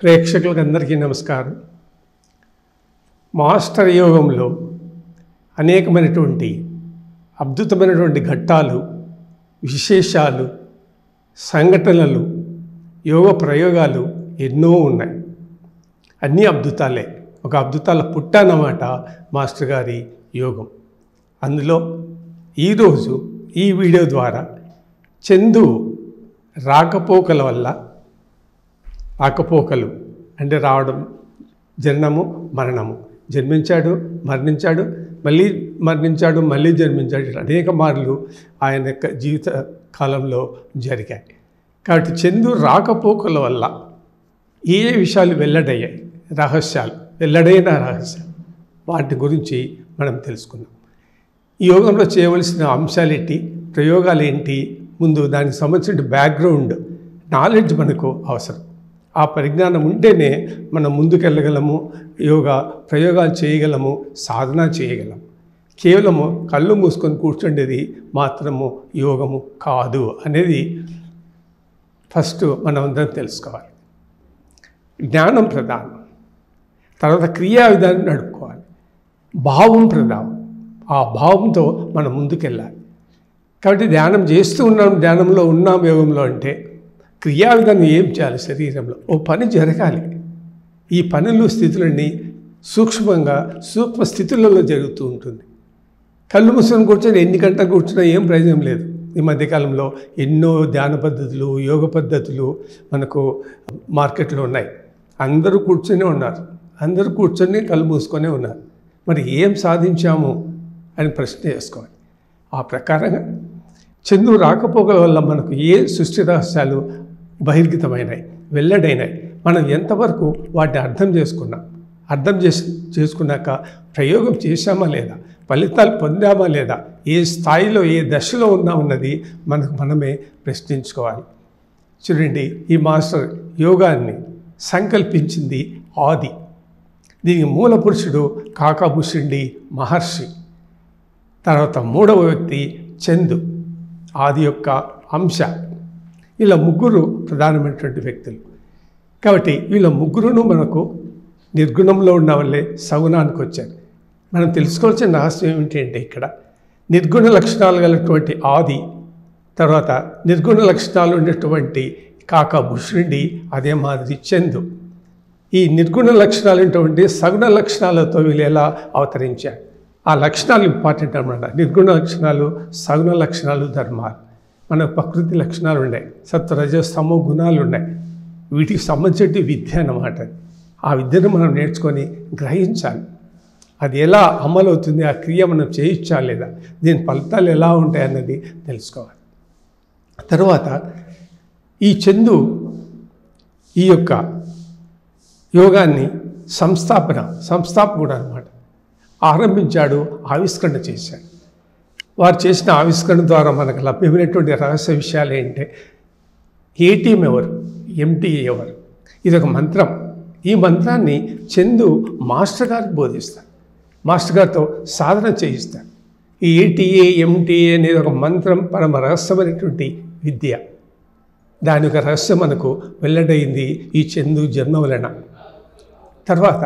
ప్రేక్షకులకు అందరికీ నమస్కారం మాస్టర్ యోగంలో అనేకమైనటువంటి అద్భుతమైనటువంటి ఘట్టాలు విశేషాలు సంఘటనలు యోగ ప్రయోగాలు ఎన్నో ఉన్నాయి అన్నీ అద్భుతాలే ఒక అద్భుతాల పుట్ట అన్నమాట మాస్టర్ గారి యోగం అందులో ఈరోజు ఈ వీడియో ద్వారా చందు రాకపోకల వల్ల రాకపోకలు అంటే రావడం జననము మరణము జన్మించాడు మరణించాడు మళ్ళీ మరణించాడు మళ్ళీ జన్మించాడు ఇట్లా అనేక మార్లు ఆయన యొక్క జీవిత కాలంలో జరిగాయి కాబట్టి చందు రాకపోకల వల్ల ఏ ఏ విషయాలు వెల్లడయ్యాయి రహస్యాలు వెల్లడైన రహస్యాలు వాటి గురించి మనం తెలుసుకుందాం ఈ యోగంలో చేయవలసిన అంశాలు ఏంటి ప్రయోగాలు ఏంటి ముందు దానికి సంబంధించిన బ్యాక్గ్రౌండ్ నాలెడ్జ్ మనకు అవసరం ఆ పరిజ్ఞానం ఉంటేనే మనం ముందుకెళ్ళగలము యోగా ప్రయోగాలు చేయగలము సాధన చేయగలము కేవలము కళ్ళు మూసుకొని కూర్చుండేది మాత్రము యోగము కాదు అనేది ఫస్ట్ మనం అందరం తెలుసుకోవాలి జ్ఞానం ప్రధానం తర్వాత క్రియా విధానం నడుపుకోవాలి భావం ప్రధానం ఆ భావంతో మనం ముందుకెళ్ళాలి కాబట్టి ధ్యానం చేస్తూ ఉన్నాం ధ్యానంలో ఉన్నాం యోగంలో అంటే క్రియా విధానం ఏం చేయాలి శరీరంలో ఓ పని జరగాలి ఈ పనులు స్థితులన్నీ సూక్ష్మంగా సూక్ష్మ స్థితులలో జరుగుతూ ఉంటుంది కళ్ళు మూసుకొని కూర్చొని ఎన్ని గంటలు కూర్చున్నా ఏం ప్రయోజనం లేదు ఈ మధ్యకాలంలో ఎన్నో ధ్యాన పద్ధతులు యోగ పద్ధతులు మనకు మార్కెట్లో ఉన్నాయి అందరూ కూర్చొని ఉన్నారు అందరూ కూర్చొని కళ్ళు మూసుకొనే ఉన్నారు మరి ఏం సాధించాము అని ప్రశ్న చేసుకోవాలి ఆ ప్రకారంగా చందు రాకపోకల వల్ల మనకు ఏ సృష్టి రహస్యాలు బహిర్గతమైనాయి వెల్లడైనాయి మనం ఎంతవరకు వాటిని అర్థం చేసుకున్నాం అర్థం చేసి చేసుకున్నాక ప్రయోగం చేశామా లేదా ఫలితాలు పొందామా లేదా ఏ స్థాయిలో ఏ దశలో ఉన్నామన్నది మనకు మనమే ప్రశ్నించుకోవాలి చూడండి ఈ మాస్టర్ యోగాన్ని సంకల్పించింది ఆది దీనికి మూల పురుషుడు కాకాభూషుండి మహర్షి తర్వాత మూడవ వ్యక్తి చందు ఆది యొక్క అంశ ఇలా ముగ్గురు ప్రధానమైనటువంటి వ్యక్తులు కాబట్టి వీళ్ళ ముగ్గురును మనకు నిర్గుణంలో ఉన్న వాళ్ళే సగుణానికి వచ్చారు మనం తెలుసుకోవాల్సిన రహస్యం ఏమిటి అంటే ఇక్కడ నిర్గుణ లక్షణాలు గలటువంటి ఆది తర్వాత నిర్గుణ లక్షణాలు ఉండేటువంటి కాక భుషుండి అదే మాదిరి చందు ఈ నిర్గుణ లక్షణాలు ఉన్నటువంటి సగుణ లక్షణాలతో వీళ్ళు ఎలా అవతరించారు ఆ లక్షణాలు ఇంపార్టెంట్ అనమాట నిర్గుణ లక్షణాలు సగుణ లక్షణాలు ధర్మాలు మన ప్రకృతి లక్షణాలు ఉన్నాయి సత్వరజస్తమో గుణాలు ఉన్నాయి వీటికి సంబంధించిన విద్య అన్నమాట ఆ విద్యను మనం నేర్చుకొని గ్రహించాలి అది ఎలా అమలు అవుతుంది ఆ క్రియ మనం చేయించా లేదా దీని ఫలితాలు ఎలా ఉంటాయి అన్నది తెలుసుకోవాలి తర్వాత ఈ చందు ఈ యొక్క యోగాన్ని సంస్థాపన సంస్థాపకుడు అనమాట ఆరంభించాడు ఆవిష్కరణ చేశాడు వారు చేసిన ఆవిష్కరణ ద్వారా మనకు లభ్యమైనటువంటి రహస్య విషయాలు ఏంటంటే ఏటీఎం ఎవరు ఎంటీఏ ఎవరు ఇది ఒక మంత్రం ఈ మంత్రాన్ని చందు మాస్టర్ గారికి బోధిస్తారు మాస్టర్ గారితో సాధన చేయిస్తారు ఈ ఏటీఏ ఎంటీఏ అనేది ఒక మంత్రం పరమ రహస్యమైనటువంటి విద్య దాని యొక్క రహస్యం మనకు వెల్లడైంది ఈ చందు జన్మ వలన తర్వాత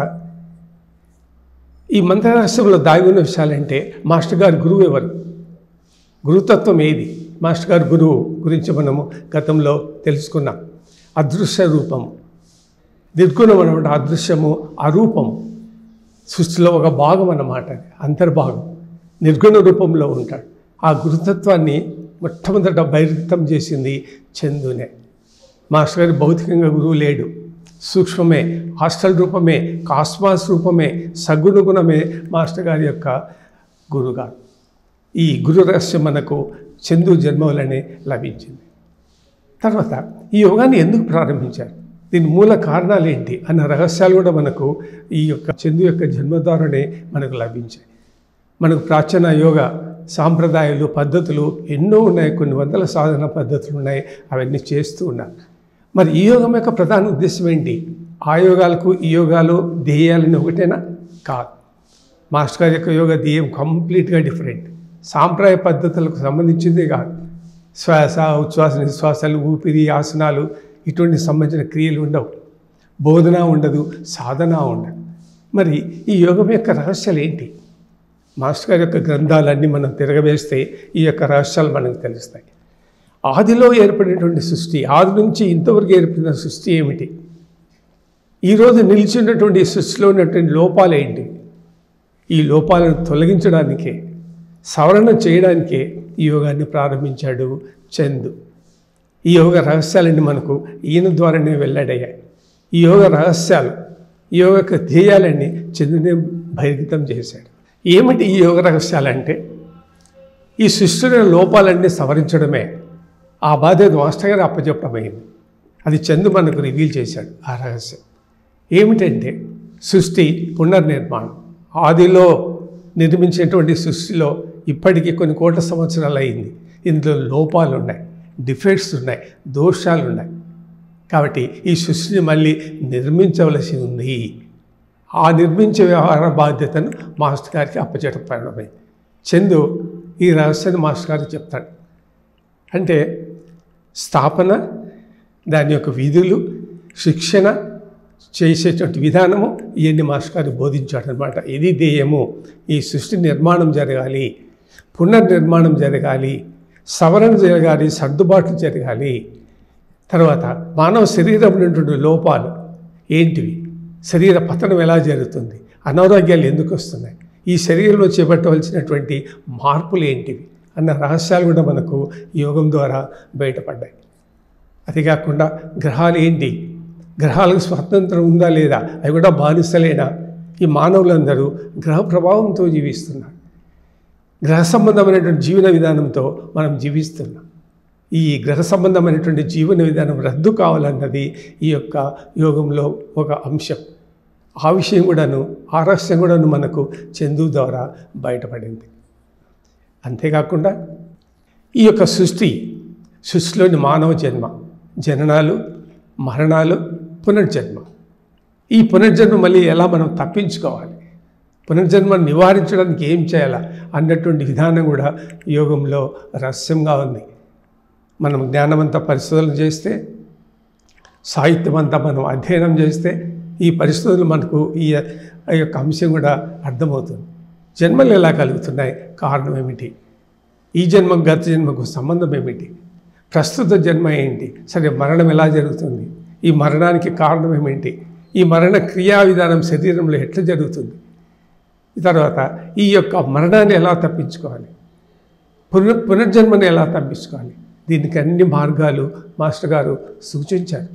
ఈ మంత్ర రహస్యంలో దాగి ఉన్న విషయాలంటే మాస్టర్ గారి గురువు ఎవరు గురుతత్వం ఏది మాస్టర్ గారి గురువు గురించి మనము గతంలో తెలుసుకున్నాం అదృశ్య రూపము నిర్గుణం అన్నమాట అదృశ్యము అరూపము సృష్టిలో ఒక భాగం అన్నమాట అంతర్భాగం నిర్గుణ రూపంలో ఉంటాడు ఆ గురుతత్వాన్ని మొట్టమొదట బహిర్గతం చేసింది చందునే మాస్టర్ గారి భౌతికంగా గురువు లేడు సూక్ష్మమే హాస్టల్ రూపమే కాస్మాస్ రూపమే సగుణగుణమే మాస్టర్ గారి యొక్క గురుగారు ఈ గురు రహస్యం మనకు చందు జన్మ వలనే లభించింది తర్వాత ఈ యోగాన్ని ఎందుకు ప్రారంభించారు దీని మూల కారణాలు ఏంటి అన్న రహస్యాలు కూడా మనకు ఈ యొక్క చందు యొక్క జన్మ ద్వారానే మనకు లభించాయి మనకు ప్రాచీన యోగ సాంప్రదాయాలు పద్ధతులు ఎన్నో ఉన్నాయి కొన్ని వందల సాధన పద్ధతులు ఉన్నాయి అవన్నీ చేస్తూ ఉన్నారు మరి ఈ యోగం యొక్క ప్రధాన ఉద్దేశం ఏంటి ఆ యోగాలకు ఈ యోగాలు ధ్యేయాలని ఒకటేనా కాదు మాస్టర్ గారి యొక్క యోగ ధ్యేయం కంప్లీట్గా డిఫరెంట్ సాంప్రదాయ పద్ధతులకు సంబంధించిందే కాదు శ్వాస ఉచ్ఛ్వాస నిశ్వాసాలు ఊపిరి ఆసనాలు ఇటువంటి సంబంధించిన క్రియలు ఉండవు బోధన ఉండదు సాధన ఉండదు మరి ఈ యోగం యొక్క రహస్యాలు ఏంటి మాస్టర్ గారి యొక్క గ్రంథాలన్నీ మనం తిరగవేస్తే ఈ యొక్క రహస్యాలు మనకు తెలుస్తాయి ఆదిలో ఏర్పడినటువంటి సృష్టి ఆది నుంచి ఇంతవరకు ఏర్పడిన సృష్టి ఏమిటి ఈరోజు నిలిచినటువంటి సృష్టిలో ఉన్నటువంటి లోపాలు ఏంటి ఈ లోపాలను తొలగించడానికే సవరణ చేయడానికే ఈ యోగాన్ని ప్రారంభించాడు చందు ఈ యోగ రహస్యాలన్నీ మనకు ఈయన ద్వారానే వెల్లడయ్యాయి ఈ యోగ రహస్యాలు ఈ యోగ యొక్క ధ్యేయాలన్నీ చంద్రుని బహిర్గతం చేశాడు ఏమిటి ఈ యోగ రహస్యాలంటే ఈ సృష్టిలో లోపాలన్నీ సవరించడమే ఆ బాధ్యత మాస్టర్ గారు అప్పచెప్పడమైంది అది చందు మనకు రివీల్ చేశాడు ఆ రహస్యం ఏమిటంటే సృష్టి పునర్నిర్మాణం ఆదిలో నిర్మించినటువంటి సృష్టిలో ఇప్పటికీ కొన్ని కోట్ల సంవత్సరాలు అయింది ఇందులో లోపాలు ఉన్నాయి డిఫెక్ట్స్ ఉన్నాయి దోషాలు ఉన్నాయి కాబట్టి ఈ సృష్టిని మళ్ళీ నిర్మించవలసి ఉంది ఆ నిర్మించే వ్యవహార బాధ్యతను మాస్టర్ గారికి అప్పచెప్పడమే చందు ఈ రహస్యాన్ని మాస్టర్ గారికి చెప్తాడు అంటే స్థాపన దాని యొక్క విధులు శిక్షణ చేసేటువంటి విధానము ఇవన్నీ మాస్టర్ గారు బోధించాడు అనమాట ఇది ధ్యేయము ఈ సృష్టి నిర్మాణం జరగాలి పునర్నిర్మాణం జరగాలి సవరణ జరగాలి సర్దుబాట్లు జరగాలి తర్వాత మానవ శరీరం ఉన్నటువంటి లోపాలు ఏంటివి శరీర పతనం ఎలా జరుగుతుంది అనారోగ్యాలు ఎందుకు వస్తున్నాయి ఈ శరీరంలో చేపట్టవలసినటువంటి మార్పులు ఏంటివి అన్న రహస్యాలు కూడా మనకు యోగం ద్వారా బయటపడ్డాయి అది కాకుండా గ్రహాలు ఏంటి గ్రహాలకు స్వతంత్రం ఉందా లేదా అవి కూడా బానిసలేనా ఈ మానవులందరూ గ్రహ ప్రభావంతో జీవిస్తున్నారు గ్రహ సంబంధమైనటువంటి జీవన విధానంతో మనం జీవిస్తున్నాం ఈ గ్రహ సంబంధమైనటువంటి జీవన విధానం రద్దు కావాలన్నది ఈ యొక్క యోగంలో ఒక అంశం ఆ విషయం కూడాను ఆ రహస్యం కూడాను మనకు చందు ద్వారా బయటపడింది అంతేకాకుండా ఈ యొక్క సృష్టి సృష్టిలోని మానవ జన్మ జననాలు మరణాలు పునర్జన్మ ఈ పునర్జన్మ మళ్ళీ ఎలా మనం తప్పించుకోవాలి పునర్జన్మను నివారించడానికి ఏం చేయాలా అన్నటువంటి విధానం కూడా యోగంలో రహస్యంగా ఉంది మనం జ్ఞానమంతా పరిశోధన చేస్తే సాహిత్యం అంతా మనం అధ్యయనం చేస్తే ఈ పరిస్థితులు మనకు ఈ ఆ యొక్క అంశం కూడా అర్థమవుతుంది జన్మలు ఎలా కలుగుతున్నాయి కారణం ఏమిటి ఈ జన్మకు గత జన్మకు సంబంధం ఏమిటి ప్రస్తుత జన్మ ఏంటి సరే మరణం ఎలా జరుగుతుంది ఈ మరణానికి కారణం ఏమిటి ఈ మరణ క్రియా విధానం శరీరంలో ఎట్లా జరుగుతుంది తర్వాత ఈ యొక్క మరణాన్ని ఎలా తప్పించుకోవాలి పునర్ పునర్జన్మని ఎలా తప్పించుకోవాలి దీనికి అన్ని మార్గాలు మాస్టర్ గారు సూచించారు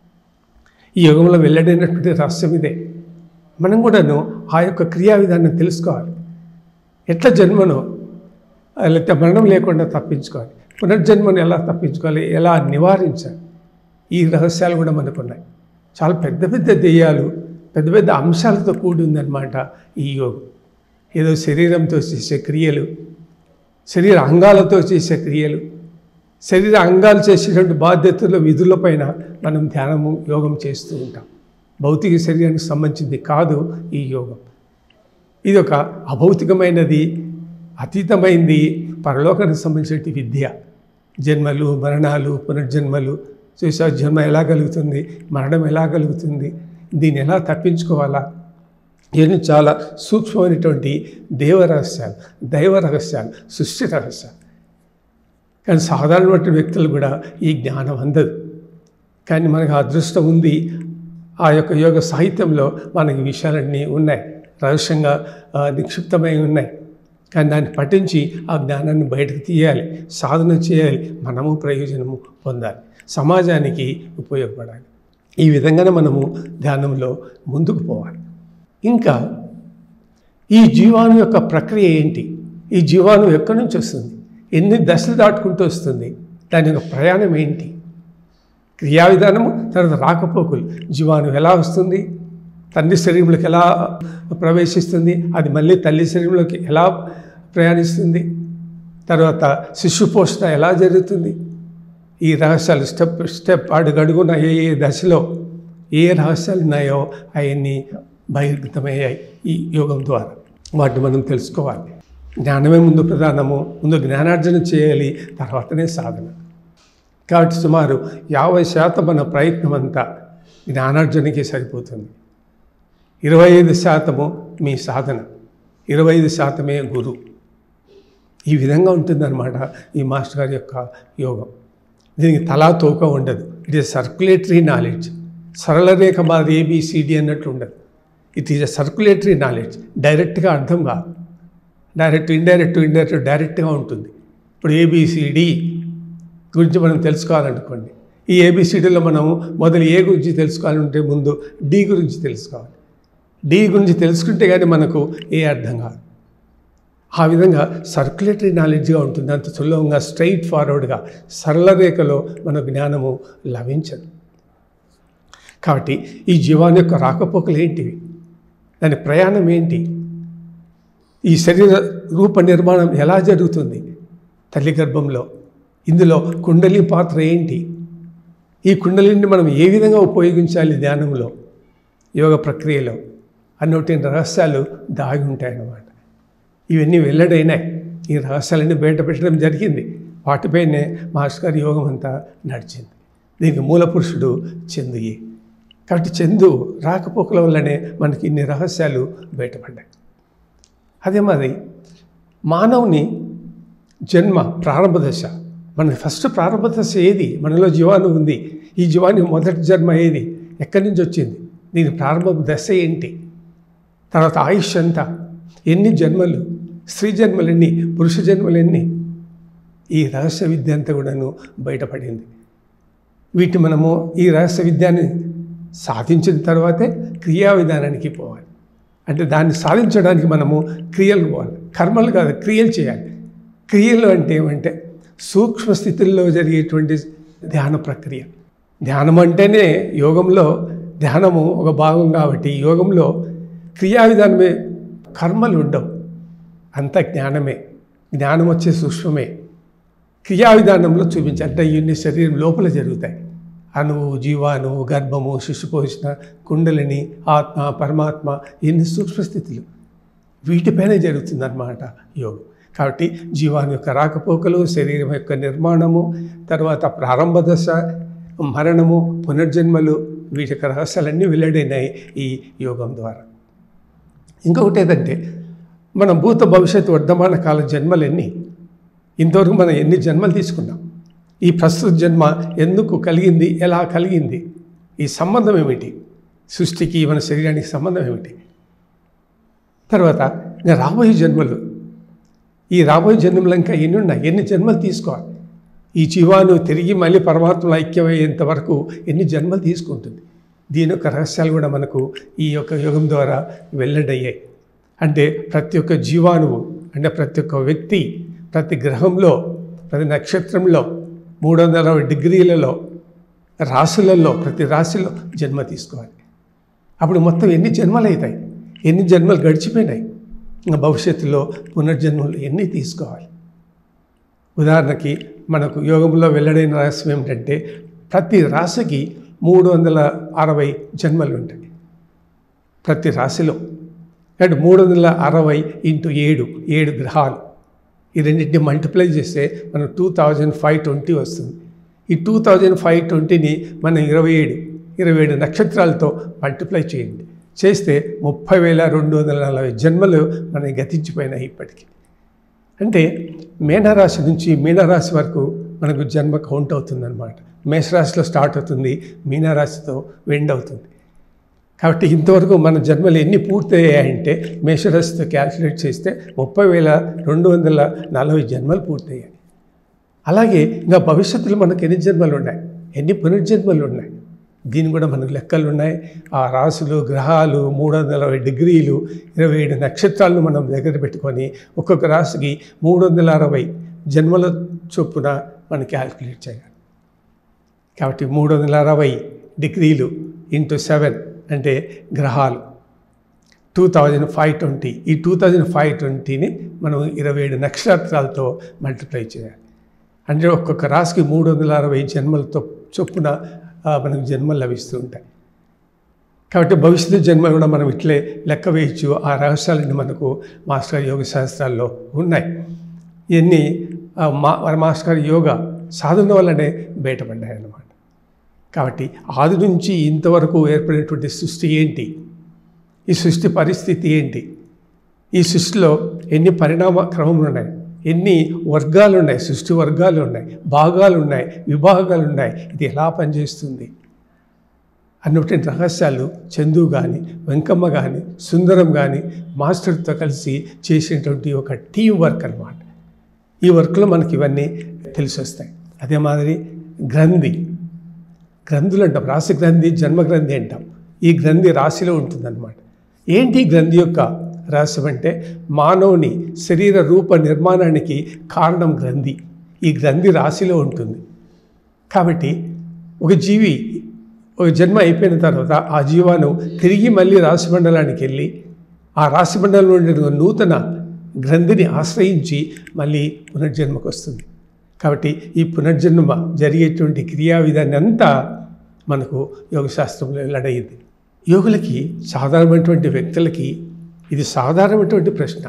ఈ యుగంలో వెల్లడైనటువంటి రహస్యం ఇదే మనం కూడాను ఆ యొక్క క్రియా విధానం తెలుసుకోవాలి ఎట్లా జన్మను లేకపోతే మరణం లేకుండా తప్పించుకోవాలి పునర్జన్మను ఎలా తప్పించుకోవాలి ఎలా నివారించాలి ఈ రహస్యాలు కూడా మనకున్నాయి చాలా పెద్ద పెద్ద దెయ్యాలు పెద్ద పెద్ద అంశాలతో కూడి ఉందన్నమాట ఈ యోగం ఏదో శరీరంతో చేసే క్రియలు శరీర అంగాలతో చేసే క్రియలు శరీర అంగాలు చేసేటువంటి బాధ్యతల విధులపైన మనం ధ్యానము యోగం చేస్తూ ఉంటాం భౌతిక శరీరానికి సంబంధించింది కాదు ఈ యోగం ఇది ఒక అభౌతికమైనది అతీతమైంది పరలోకానికి సంబంధించిన విద్య జన్మలు మరణాలు పునర్జన్మలు చూసా జన్మ ఎలా కలుగుతుంది మరణం ఎలా కలుగుతుంది దీన్ని ఎలా తప్పించుకోవాలా ఇవన్నీ చాలా సూక్ష్మమైనటువంటి దేవ రహస్యాలు దైవ రహస్యాలు సృష్టి రహస్యాలు కానీ సాధారణమైన వ్యక్తులు కూడా ఈ జ్ఞానం అందదు కానీ మనకు ఆ అదృష్టం ఉంది ఆ యొక్క యోగ సాహిత్యంలో మనకి విషయాలన్నీ ఉన్నాయి రహస్యంగా ఆ, నిక్షిప్తమై ఉన్నాయి కానీ దాన్ని పఠించి ఆ జ్ఞానాన్ని బయటకు తీయాలి సాధన చేయాలి మనము ప్రయోజనము పొందాలి సమాజానికి ఉపయోగపడాలి ఈ విధంగానే మనము ధ్యానంలో ముందుకు పోవాలి ఇంకా ఈ జీవాణు యొక్క ప్రక్రియ ఏంటి ఈ జీవాణు ఎక్కడి నుంచి వస్తుంది ఎన్ని దశలు దాటుకుంటూ వస్తుంది దాని యొక్క ప్రయాణం ఏంటి క్రియా విధానము తర్వాత రాకపోకలు జీవాణు ఎలా వస్తుంది తండ్రి శరీరంలోకి ఎలా ప్రవేశిస్తుంది అది మళ్ళీ తల్లి శరీరంలోకి ఎలా ప్రయాణిస్తుంది తర్వాత శిశు పోషణ ఎలా జరుగుతుంది ఈ రహస్యాలు స్టెప్ స్టెప్ అడుగడుగున ఏ ఏ దశలో ఏ రహస్యాలు ఉన్నాయో అవన్నీ బహిర్గతమయ్యాయి ఈ యోగం ద్వారా వాటిని మనం తెలుసుకోవాలి జ్ఞానమే ముందు ప్రధానము ముందు జ్ఞానార్జన చేయాలి తర్వాతనే సాధన కాబట్టి సుమారు యాభై శాతం మన ప్రయత్నం అంతా జ్ఞానార్జనకి సరిపోతుంది ఇరవై ఐదు శాతము మీ సాధన ఇరవై ఐదు శాతమే గురు ఈ విధంగా ఉంటుందన్నమాట ఈ మాస్టర్ గారి యొక్క యోగం దీనికి తలా తోక ఉండదు ఇట్ ఈస్ సర్క్యులేటరీ నాలెడ్జ్ సరళ రేఖ మాది ఏబిసిడి అన్నట్టు ఉండదు it is a circulatory knowledge డైరెక్ట్గా అర్థం కాదు డైరెక్ట్ ఇండైరెక్ట్ ఇండైరెక్ట్ డైరెక్ట్గా ఉంటుంది ఇప్పుడు ఏబిసిడి గురించి మనం తెలుసుకోవాలనుకోండి ఈ ఏబిసిడిలో మనం మొదలు ఏ గురించి తెలుసుకోవాలంటే ముందు డి గురించి తెలుసుకోవాలి డి గురించి తెలుసుకుంటే కానీ మనకు ఏ అర్థం కాదు ఆ విధంగా సర్క్యులేటరీ నాలెడ్జ్గా ఉంటుంది అంత సులభంగా స్ట్రైట్ ఫార్వర్డ్గా సరళ రేఖలో మన జ్ఞానము లభించదు కాబట్టి ఈ జీవాన్ని యొక్క రాకపోకలు ఏంటివి దాని ప్రయాణం ఏంటి ఈ శరీర రూప నిర్మాణం ఎలా జరుగుతుంది తల్లి గర్భంలో ఇందులో కుండలి పాత్ర ఏంటి ఈ కుండలిని మనం ఏ విధంగా ఉపయోగించాలి ధ్యానంలో యోగ ప్రక్రియలో అన్నోటి రహస్యాలు దాగి ఉంటాయన్నమాట ఇవన్నీ వెల్లడైనాయి ఈ రహస్యాలన్నీ బయట పెట్టడం జరిగింది వాటిపైనే మాస్టర్ గారి యోగం అంతా నడిచింది దీనికి మూల పురుషుడు చందుయే కాబట్టి చందు రాకపోకల వల్లనే మనకి ఇన్ని రహస్యాలు బయటపడ్డాయి అదే మరి మానవుని జన్మ ప్రారంభ దశ మన ఫస్ట్ ప్రారంభ దశ ఏది మనలో జీవాణు ఉంది ఈ జీవాణి మొదటి జన్మ ఏది ఎక్కడి నుంచి వచ్చింది దీని ప్రారంభ దశ ఏంటి తర్వాత ఆయుష్ ఎంత ఎన్ని జన్మలు స్త్రీ జన్మలు ఎన్ని పురుష జన్మలు ఎన్ని ఈ రహస్య విద్య అంతా కూడాను బయటపడింది వీటి మనము ఈ రహస్య విద్యాన్ని సాధించిన తర్వాతే క్రియా విధానానికి పోవాలి అంటే దాన్ని సాధించడానికి మనము క్రియలు పోవాలి కర్మలు కాదు క్రియలు చేయాలి క్రియలు అంటే ఏమంటే సూక్ష్మ స్థితుల్లో జరిగేటువంటి ధ్యాన ప్రక్రియ ధ్యానం అంటేనే యోగంలో ధ్యానము ఒక భాగం కాబట్టి యోగంలో క్రియా విధానమే కర్మలు ఉండవు అంత జ్ఞానమే జ్ఞానం వచ్చే సూక్ష్మమే క్రియా విధానంలో చూపించాలి అంటే ఇవన్నీ శరీరం లోపల జరుగుతాయి అణువు జీవాణువు గర్భము శిశుపోషణ కుండలిని ఆత్మ పరమాత్మ ఎన్ని సూక్ష్మస్థితులు వీటిపైన జరుగుతుందన్నమాట యోగం కాబట్టి జీవాన్ని యొక్క రాకపోకలు శరీరం యొక్క నిర్మాణము తర్వాత ప్రారంభ దశ మరణము పునర్జన్మలు వీటి యొక్క రహస్యాలన్నీ వెల్లడైనాయి ఈ యోగం ద్వారా ఇంకొకటి ఏదంటే మన భూత భవిష్యత్తు వర్ధమాన కాల జన్మలు ఎన్ని ఇంతవరకు మనం ఎన్ని జన్మలు తీసుకున్నాం ఈ ప్రస్తుత జన్మ ఎందుకు కలిగింది ఎలా కలిగింది ఈ సంబంధం ఏమిటి సృష్టికి మన శరీరానికి సంబంధం ఏమిటి తర్వాత ఇంకా రాబోయే జన్మలు ఈ రాబోయే జన్మలు ఇంకా ఎన్ని ఉన్నాయి ఎన్ని జన్మలు తీసుకోవాలి ఈ జీవాను తిరిగి మళ్ళీ పరమాత్మలో ఐక్యమయ్యేంత వరకు ఎన్ని జన్మలు తీసుకుంటుంది దీని యొక్క రహస్యాలు కూడా మనకు ఈ యొక్క యుగం ద్వారా వెల్లడయ్యాయి అంటే ప్రతి ఒక్క జీవాణువు అంటే ప్రతి ఒక్క వ్యక్తి ప్రతి గ్రహంలో ప్రతి నక్షత్రంలో మూడు వందల అరవై డిగ్రీలలో రాశులలో ప్రతి రాశిలో జన్మ తీసుకోవాలి అప్పుడు మొత్తం ఎన్ని జన్మలు అవుతాయి ఎన్ని జన్మలు గడిచిపోయినాయి ఇంకా భవిష్యత్తులో పునర్జన్మలు ఎన్ని తీసుకోవాలి ఉదాహరణకి మనకు యోగంలో వెల్లడైన రహస్యం ఏమిటంటే ప్రతి రాశికి మూడు వందల అరవై జన్మలు ఉంటాయి ప్రతి రాశిలో అంటే మూడు వందల అరవై ఇంటూ ఏడు ఏడు గ్రహాలు ఈ రెండింటిని మల్టిప్లై చేస్తే మనం టూ థౌజండ్ ఫైవ్ ట్వంటీ వస్తుంది ఈ టూ థౌజండ్ ఫైవ్ ట్వంటీని మనం ఇరవై ఏడు ఇరవై ఏడు నక్షత్రాలతో మల్టిప్లై చేయండి చేస్తే ముప్పై వేల రెండు వందల నలభై జన్మలు మనకి గతించిపోయినాయి ఇప్పటికీ అంటే మేనరాశి నుంచి మీనరాశి వరకు మనకు జన్మ కౌంట్ అవుతుందన్నమాట మేషరాశిలో స్టార్ట్ అవుతుంది మీనరాశితో వెండ్ అవుతుంది కాబట్టి ఇంతవరకు మన జన్మలు ఎన్ని పూర్తయ్యాయంటే మేషరాశితో క్యాల్కులేట్ చేస్తే ముప్పై వేల రెండు వందల నలభై జన్మలు పూర్తయ్యాయి అలాగే ఇంకా భవిష్యత్తులో మనకు ఎన్ని జన్మలు ఉన్నాయి ఎన్ని పునర్జన్మలు ఉన్నాయి దీని కూడా మనకు లెక్కలు ఉన్నాయి ఆ రాసులు గ్రహాలు మూడు వందల అరవై డిగ్రీలు ఇరవై ఏడు నక్షత్రాలను మనం దగ్గర పెట్టుకొని ఒక్కొక్క రాశికి మూడు వందల అరవై జన్మల చొప్పున మనం క్యాల్కులేట్ చేయాలి కాబట్టి మూడు వందల అరవై డిగ్రీలు ఇంటూ సెవెన్ అంటే గ్రహాలు టూ థౌజండ్ ఫైవ్ ట్వంటీ ఈ టూ థౌజండ్ ఫైవ్ ట్వంటీని మనం ఇరవై ఏడు నక్షత్రాలతో మల్టిప్లై చేయాలి అంటే ఒక్కొక్క రాశికి మూడు వందల అరవై జన్మలతో చొప్పున ఆ, మనకు జన్మలు లభిస్తూ ఉంటాయి కాబట్టి భవిష్యత్తు జన్మలు కూడా మనం ఇట్లే లెక్క వేయచ్చు ఆ రహస్యాలన్నీ మనకు మాస్టర్ యోగ శాస్త్రాల్లో ఉన్నాయి ఇవన్నీ ఆ, మా మన మాస్టర్ గారి యోగ సాధన వల్లనే బయటపడ్డాయి అన్నమాట కాబట్టి ఆది నుంచి ఇంతవరకు ఏర్పడినటువంటి సృష్టి ఏంటి ఈ సృష్టి పరిస్థితి ఏంటి ఈ సృష్టిలో ఎన్ని పరిణామ క్రమములు ఉన్నాయి ఎన్ని వర్గాలు ఉన్నాయి సృష్టి వర్గాలు ఉన్నాయి భాగాలు ఉన్నాయి విభాగాలు ఉన్నాయి ఇది ఎలా పనిచేస్తుంది అన్నటువంటి రహస్యాలు చందు కానీ వెంకమ్మ కానీ సుందరం కానీ మాస్టర్తో కలిసి చేసినటువంటి ఒక టీం వర్క్ అన్నమాట ఈ వర్క్లో మనకి ఇవన్నీ తెలిసి వస్తాయి అదే మాదిరి గ్రంథి గ్రంథులు అంటాం రాశి గ్రంథి జన్మ గ్రంథి అంటాం ఈ గ్రంథి రాశిలో ఉంటుందన్నమాట ఏంటి ఈ గ్రంథి యొక్క రహస్యం అంటే మానవుని శరీర రూప నిర్మాణానికి కారణం గ్రంథి ఈ గ్రంథి రాశిలో ఉంటుంది కాబట్టి ఒక జీవి ఒక జన్మ అయిపోయిన తర్వాత ఆ జీవాను తిరిగి మళ్ళీ రాశిమండలానికి వెళ్ళి ఆ రాశిమండలం నుండి నూతన గ్రంథిని ఆశ్రయించి మళ్ళీ పునర్జన్మకు వస్తుంది కాబట్టి ఈ పునర్జన్మ జరిగేటువంటి క్రియా విధాన్ని అంతా మనకు యోగశాస్త్రంలో వెల్లడయ్యింది యోగులకి సాధారణమైనటువంటి వ్యక్తులకి ఇది సాధారణమైనటువంటి ప్రశ్న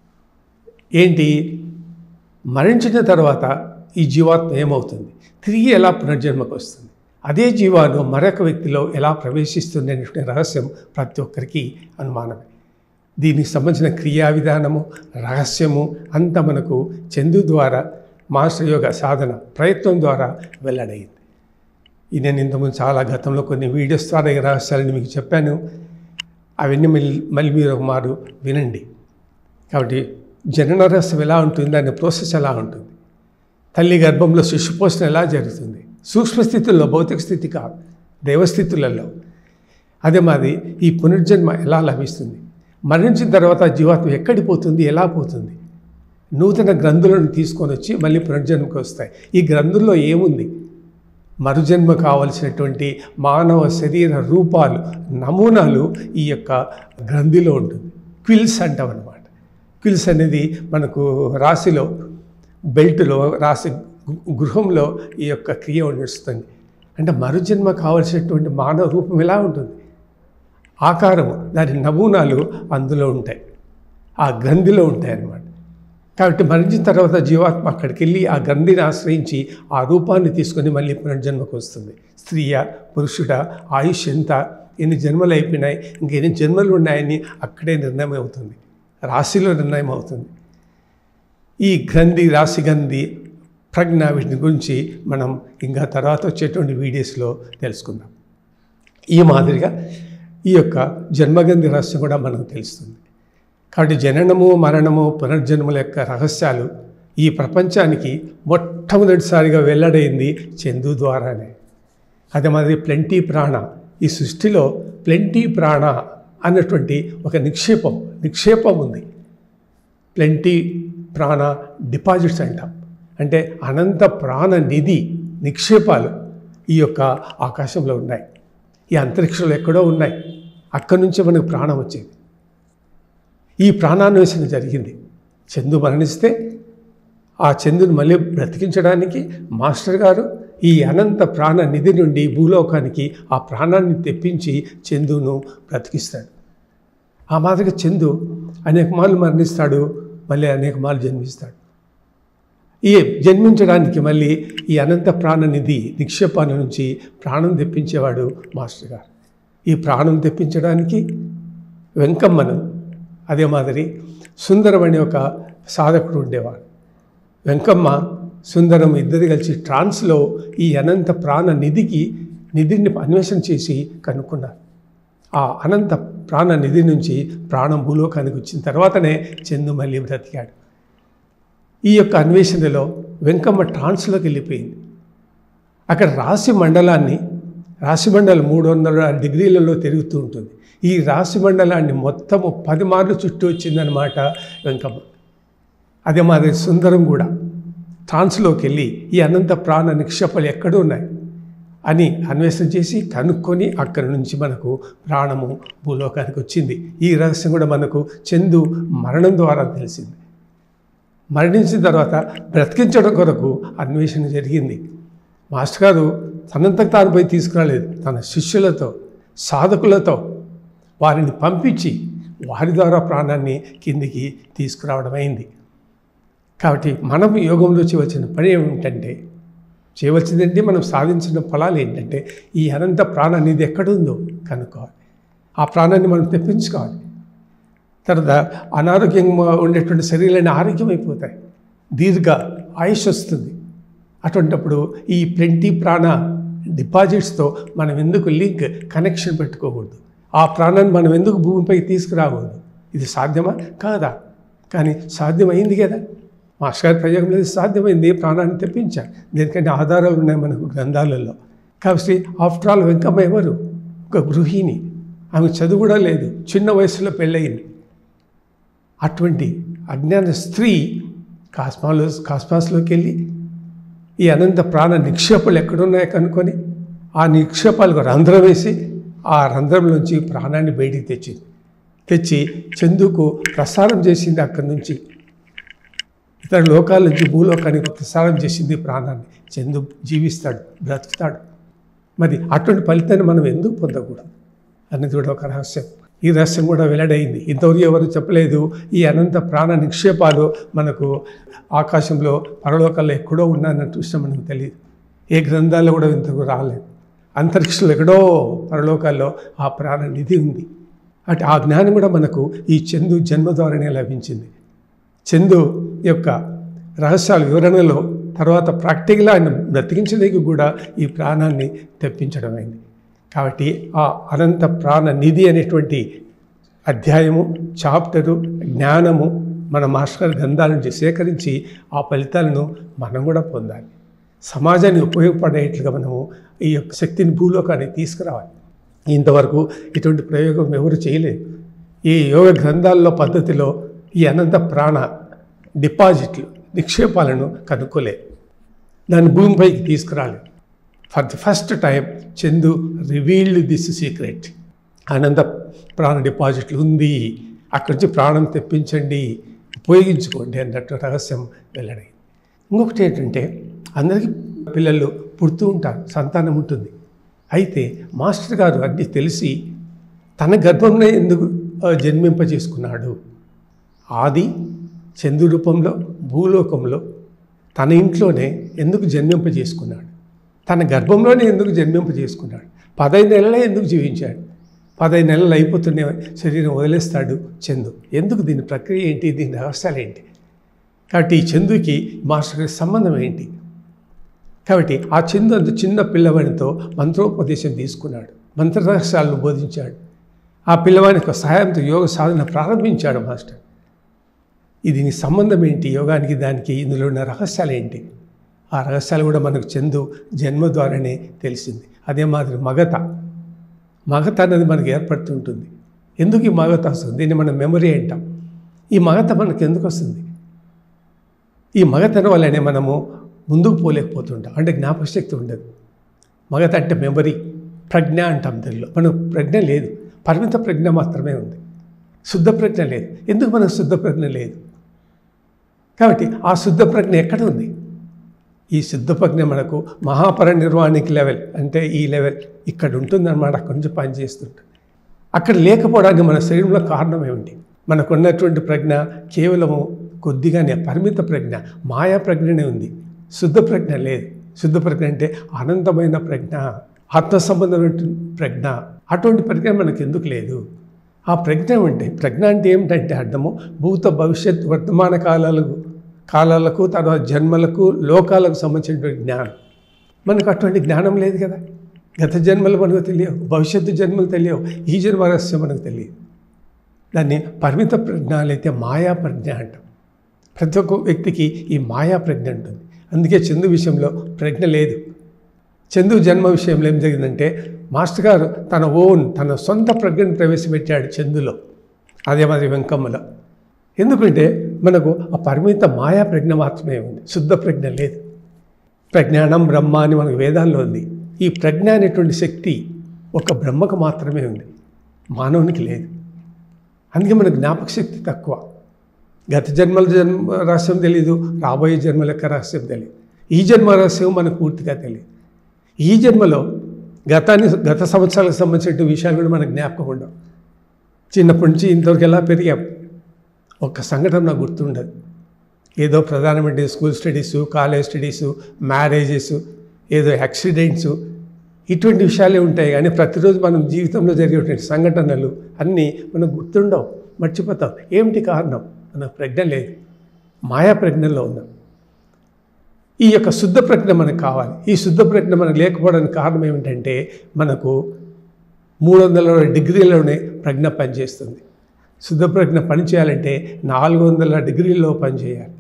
ఏంటి మరణించిన తర్వాత ఈ జీవాత్మ ఏమవుతుంది తిరిగి ఎలా పునర్జన్మకు వస్తుంది అదే జీవాను మరొక వ్యక్తిలో ఎలా ప్రవేశిస్తుంది అనేటువంటి రహస్యం ప్రతి ఒక్కరికి అనుమానమే దీనికి సంబంధించిన క్రియా విధానము రహస్యము అంతా మనకు చందు ద్వారా మాస్టర్ యోగ సాధన ప్రయత్నం ద్వారా వెల్లడైంది ఇది నేను ఇంతకుముందు చాలా గతంలో కొన్ని వీడియోస్ ద్వారా ఈ రహస్యాలని మీకు చెప్పాను అవన్నీ మళ్ళీ మళ్ళీ మీరు ఒక మారు వినండి కాబట్టి జనన రహస్యం ఎలా ఉంటుంది దాని ప్రాసెస్ ఎలా ఉంటుంది తల్లి గర్భంలో శిశుపోషణ ఎలా జరుగుతుంది సూక్ష్మ స్థితుల్లో భౌతిక స్థితి కాదు దేవస్థితులలో అదే మాది ఈ పునర్జన్మ ఎలా లభిస్తుంది మరణించిన తర్వాత జీవాత్మ ఎక్కడికి పోతుంది ఎలా పోతుంది నూతన గ్రంథులను తీసుకొని వచ్చి మళ్ళీ పునర్జన్మకు వస్తాయి ఈ గ్రంథుల్లో ఏముంది మరుజన్మ కావలసినటువంటి మానవ శరీర రూపాలు నమూనాలు ఈ యొక్క గ్రంథిలో ఉంటుంది క్విల్స్ అంటాం అనమాట క్విల్స్ అనేది మనకు రాశిలో బెల్ట్లో రాశి గు- గృహంలో ఈ యొక్క క్రియ నడుస్తుంది అంటే మరుజన్మ కావలసినటువంటి మానవ రూపం ఎలా ఉంటుంది ఆకారము దాని నమూనాలు అందులో ఉంటాయి ఆ గ్రంథిలో ఉంటాయి అన్నమాట కాబట్టి మరణించిన తర్వాత జీవాత్మ అక్కడికి వెళ్ళి ఆ గ్రంథిని ఆశ్రయించి ఆ రూపాన్ని తీసుకొని మళ్ళీ పునర్జన్మకు వస్తుంది స్త్రీయ పురుషుడ ఆయుష్ ఎంత ఎన్ని జన్మలు అయిపోయినాయి ఇంకెన్ని జన్మలు ఉన్నాయని అక్కడే నిర్ణయం అవుతుంది రాశిలో నిర్ణయం అవుతుంది ఈ గ్రంథి రాశి గ్రంథి ప్రజ్ఞ వీటిని గురించి మనం ఇంకా తర్వాత వచ్చేటువంటి వీడియోస్లో తెలుసుకుందాం ఈ మాదిరిగా ఈ యొక్క జన్మగంధి రహస్యం కూడా మనకు తెలుస్తుంది కాబట్టి జననము మరణము పునర్జన్మల యొక్క రహస్యాలు ఈ ప్రపంచానికి మొట్టమొదటిసారిగా వెల్లడైంది చందు ద్వారానే అదే మాదిరి ప్లెంటీ ప్రాణ ఈ సృష్టిలో ప్లెంటీ ప్రాణ అన్నటువంటి ఒక నిక్షేపం నిక్షేపం ఉంది ప్లెంటీ ప్రాణ డిపాజిట్స్ అంటాం అంటే అనంత ప్రాణ నిధి నిక్షేపాలు ఈ యొక్క ఆకాశంలో ఉన్నాయి ఈ అంతరిక్షంలో ఎక్కడో ఉన్నాయి అక్కడి నుంచి మనకు ప్రాణం వచ్చేది ఈ ప్రాణాన్వేషణ జరిగింది చందు మరణిస్తే ఆ చందుని మళ్ళీ బ్రతికించడానికి మాస్టర్ గారు ఈ అనంత ప్రాణ నిధి నుండి భూలోకానికి ఆ ప్రాణాన్ని తెప్పించి చందును బ్రతికిస్తాడు ఆ మాదిరిగా చందు అనేక మార్లు మరణిస్తాడు మళ్ళీ అనేక మార్లు జన్మిస్తాడు ఈ జన్మించడానికి మళ్ళీ ఈ అనంత ప్రాణనిధి నిక్షేపాల నుంచి ప్రాణం తెప్పించేవాడు మాస్టర్ గారు ఈ ప్రాణం తెప్పించడానికి వెంకమ్మను అదే మాదిరి సుందరం అనే ఒక సాధకుడు ఉండేవాడు వెంకమ్మ సుందరం ఇద్దరు కలిసి ట్రాన్స్లో ఈ అనంత ప్రాణ నిధికి నిధిని అన్వేషణ చేసి కనుక్కున్నారు ఆ అనంత ప్రాణ నిధి నుంచి ప్రాణం భూలోకానికి వచ్చిన తర్వాతనే చందు మళ్ళీ బ్రతికాడు ఈ యొక్క అన్వేషణలో వెంకమ్మ ట్రాన్స్లోకి వెళ్ళిపోయింది అక్కడ రాశి మండలాన్ని రాశి మండలం మూడు వందల డిగ్రీలలో తిరుగుతూ ఉంటుంది ఈ రాశి మండలాన్ని మొత్తము పది మార్లు చుట్టూ వచ్చిందనమాట వెంకమ్మ అదే మాదిరి సుందరం కూడా ట్రాన్స్లోకి వెళ్ళి ఈ అనంత ప్రాణ నిక్షేపాలు ఎక్కడ ఉన్నాయి అని అన్వేషణ చేసి కనుక్కొని అక్కడి నుంచి మనకు ప్రాణము భూలోకానికి వచ్చింది ఈ రహస్యం కూడా మనకు చందు మరణం ద్వారా తెలిసింది మరణించిన తర్వాత బ్రతికించడం కొరకు అన్వేషణ జరిగింది మాస్టర్ గారు తనంతకు తాను పోయి తీసుకురాలేదు తన శిష్యులతో సాధకులతో వారిని పంపించి వారి ద్వారా ప్రాణాన్ని కిందికి తీసుకురావడం అయింది కాబట్టి మనం యోగంలోకి వచ్చిన పని ఏమిటంటే చేయవలసిందంటే మనం సాధించిన ఫలాలు ఏంటంటే ఈ అనంత ప్రాణ నిధి ఎక్కడుందో కనుక్కోవాలి ఆ ప్రాణాన్ని మనం తెప్పించుకోవాలి తర్వాత అనారోగ్యంగా ఉండేటువంటి శరీరాన్ని ఆరోగ్యమైపోతాయి దీర్ఘ ఆయుష్ వస్తుంది అటువంటప్పుడు ఈ ప్లెంటీ ప్రాణ డిపాజిట్స్తో మనం ఎందుకు లింక్ కనెక్షన్ పెట్టుకోకూడదు ఆ ప్రాణాన్ని మనం ఎందుకు భూమిపైకి తీసుకురాకూడదు ఇది సాధ్యమా కాదా కానీ సాధ్యమైంది కదా మాస్టర్ గారి ప్రయోగంలో ఇది సాధ్యమైంది ప్రాణాన్ని తెప్పించారు దీనికంటే ఆధారాలు ఉన్నాయి మనకు గ్రంథాలలో కాబట్టి ఆఫ్టర్ ఆల్ వెంకమ్మ ఎవరు ఒక గృహిణి ఆమె చదువు కూడా లేదు చిన్న వయసులో పెళ్ళయింది అటువంటి అజ్ఞాన స్త్రీ కాస్మాలో కాస్మాస్లోకి వెళ్ళి ఈ అనంత ప్రాణ నిక్షేపాలు ఎక్కడున్నాయో కనుక్కొని ఆ నిక్షేపాలకు రంధ్రం వేసి ఆ రంధ్రంలోంచి ప్రాణాన్ని బయటికి తెచ్చింది తెచ్చి చందుకు ప్రసారం చేసింది అక్కడి నుంచి ఇతర లోకాల నుంచి భూలోకానికి ప్రసారం చేసింది ప్రాణాన్ని చందు జీవిస్తాడు బ్రతుకుతాడు మరి అటువంటి ఫలితాన్ని మనం ఎందుకు పొందకూడదు అనేది కూడా ఒక రహస్యం ఈ రహస్యం కూడా వెల్లడైంది ఇంతవరకు ఎవరు చెప్పలేదు ఈ అనంత ప్రాణ నిక్షేపాలు మనకు ఆకాశంలో పరలోకాల్లో ఎక్కడో ఉన్నాయన్న విషయం మనకు తెలియదు ఏ గ్రంథాల్లో కూడా ఇంతకు రాలేదు అంతరిక్షంలో ఎక్కడో పరలోకాల్లో ఆ ప్రాణ నిధి ఉంది అటు ఆ జ్ఞానం కూడా మనకు ఈ చందు జన్మ ద్వారానే లభించింది చందు యొక్క రహస్యాల వివరణలో తర్వాత ప్రాక్టికల్గా ఆయన బ్రతికించడానికి కూడా ఈ ప్రాణాన్ని తెప్పించడమైంది కాబట్టి ఆ అనంత ప్రాణ నిధి అనేటువంటి అధ్యాయము చాప్టరు జ్ఞానము మన మాస్టర్ గ్రంథాల నుంచి సేకరించి ఆ ఫలితాలను మనం కూడా పొందాలి సమాజానికి ఉపయోగపడేట్లుగా మనము ఈ యొక్క శక్తిని భూలోకానికి తీసుకురావాలి ఇంతవరకు ఇటువంటి ప్రయోగం ఎవరు చేయలేదు ఈ యోగ గ్రంథాల్లో పద్ధతిలో ఈ అనంత ప్రాణ డిపాజిట్లు నిక్షేపాలను కనుక్కోలేదు దాన్ని భూమిపైకి తీసుకురాలేదు for the first time Chandu revealed this secret అనంత ప్రాణ డిపాజిట్లు ఉంది అక్కడి నుంచి ప్రాణం తెప్పించండి ఉపయోగించుకోండి అన్నట్టు రహస్యం వెల్లడైంది ఇంకొకటి ఏంటంటే అందరికీ పిల్లలు పుడుతూ ఉంటారు సంతానం ఉంటుంది అయితే మాస్టర్ గారు అన్నీ తెలిసి తన గర్భంలో ఎందుకు ఆ, జన్మింపజేసుకున్నాడు ఆది చందు రూపంలో భూలోకంలో తన ఇంట్లోనే ఎందుకు జన్మింపజేసుకున్నాడు తన గర్భంలోనే ఎందుకు జన్మింపజేసుకున్నాడు పదహైదు నెలలే ఎందుకు జీవించాడు పదహైదు నెలలు అయిపోతున్న శరీరం వదిలేస్తాడు చందు ఎందుకు దీని ప్రక్రియ ఏంటి దీని రహస్యాలు ఏంటి కాబట్టి ఈ చందుకి మాస్టర్ గారి సంబంధం ఏంటి కాబట్టి ఆ చందు అంత చిన్న పిల్లవాడితో మంత్రోపదేశం తీసుకున్నాడు మంత్ర రహస్యాలను బోధించాడు ఆ పిల్లవాని యొక్క సహాయంతో యోగ సాధన ప్రారంభించాడు మాస్టర్ ఇది నీ సంబంధం ఏంటి యోగానికి దానికి ఇందులో ఉన్న రహస్యాలు ఏంటి ఆ రహస్యాలు కూడా మనకు చందు జన్మ ద్వారానే తెలిసింది అదే మాదిరి మగత మగత అనేది మనకు ఏర్పడుతుంటుంది ఎందుకు ఈ మగత వస్తుంది దీన్ని మనం మెమరీ అంటాం ఈ మగత మనకు ఎందుకు వస్తుంది ఈ మగతనం వల్లనే మనము ముందుకు పోలేకపోతుంటాం అంటే జ్ఞాపకశక్తి ఉండదు మగత అంటే మెమరీ ప్రజ్ఞ అంటాం దీనిలో మనకు ప్రజ్ఞ లేదు పరిమిత ప్రజ్ఞ మాత్రమే ఉంది శుద్ధ ప్రజ్ఞ లేదు ఎందుకు మనకు శుద్ధ ప్రజ్ఞ లేదు కాబట్టి ఆ శుద్ధ ప్రజ్ఞ ఎక్కడ ఉంది ఈ శుద్ధ ప్రజ్ఞ మనకు మహాపరినిర్వాణికి లెవెల్ అంటే ఈ లెవెల్ ఇక్కడ ఉంటుందన్నమాట అక్కడి నుంచి పనిచేస్తుంటుంది అక్కడ లేకపోవడానికి మన శరీరంలో కారణం ఏమిటి మనకున్నటువంటి ప్రజ్ఞ కేవలము కొద్దిగానే పరిమిత ప్రజ్ఞ మాయా ప్రజ్ఞనే ఉంది శుద్ధ ప్రజ్ఞ లేదు శుద్ధ ప్రజ్ఞ అంటే అనంతమైన ప్రజ్ఞ ఆత్మ సంబంధమైన ప్రజ్ఞ అటువంటి ప్రజ్ఞ మనకు ఎందుకు లేదు ఆ ప్రజ్ఞ ఉంటే ప్రజ్ఞ అంటే ఏమిటంటే అర్థము భూత భవిష్యత్ వర్తమాన కాలాలకు కాలాలకు తర్వాత జన్మలకు లోకాలకు సంబంధించినటువంటి జ్ఞానం మనకు అటువంటి జ్ఞానం లేదు కదా గత జన్మలు మనకు తెలియవు భవిష్యత్తు జన్మలు తెలియవు ఈ జన్మ రహస్యం మనకు తెలియదు దాన్ని పరిమిత ప్రజ్ఞాలు అయితే మాయా ప్రజ్ఞ అంటాం ప్రతి ఒక్క వ్యక్తికి ఈ మాయా ప్రజ్ఞ ఉంటుంది అందుకే చందు విషయంలో ప్రజ్ఞ లేదు చందు జన్మ విషయంలో ఏం జరిగిందంటే మాస్టర్ గారు తన ఓన్ తన సొంత ప్రజ్ఞను ప్రవేశపెట్టాడు చందులో అదే మరి వెంకమ్మలో ఎందుకంటే మనకు ఆ పరిమిత మాయా ప్రజ్ఞ మాత్రమే ఉంది శుద్ధ ప్రజ్ఞ లేదు ప్రజ్ఞానం బ్రహ్మ అని మనకు వేదాల్లో ఉంది ఈ ప్రజ్ఞ అనేటువంటి శక్తి ఒక బ్రహ్మకు మాత్రమే ఉంది మానవునికి లేదు అందుకే మనకు జ్ఞాపక శక్తి తక్కువ గత జన్మల జన్మ రహస్యం తెలియదు రాబోయే జన్మల యొక్క రహస్యం తెలియదు ఈ జన్మ రహస్యం మనకు పూర్తిగా తెలియదు ఈ జన్మలో గతాన్ని గత సంవత్సరాలకు సంబంధించిన విషయాలు కూడా మనకు జ్ఞాపకం ఉండవు చిన్నప్పటి నుంచి ఇంతవరకు ఎలా పెరిగాం ఒక్క సంఘటన నాకు గుర్తుండదు ఏదో ప్రధానమంత్రి school studies college studies marriages ఏదో యాక్సిడెంట్స్ ఇటువంటి విషయాలే ఉంటాయి కానీ ప్రతిరోజు మనం జీవితంలో జరిగేటువంటి సంఘటనలు అన్నీ మనకు గుర్తుండవు మర్చిపోతాం ఏమిటి కారణం మనకు ప్రజ్ఞ లేదు మాయా ప్రజ్ఞలో ఉన్నాం ఈ యొక్క శుద్ధ ప్రజ్ఞ మనకు కావాలి ఈ శుద్ధ ప్రజ్ఞ మనకు లేకపోవడానికి కారణం ఏమిటంటే మనకు మూడు వందల డిగ్రీలోనే ప్రజ్ఞ పనిచేస్తుంది శుద్ధ ప్రజ్ఞ పనిచేయాలంటే నాలుగు వందల డిగ్రీల్లో పనిచేయాలి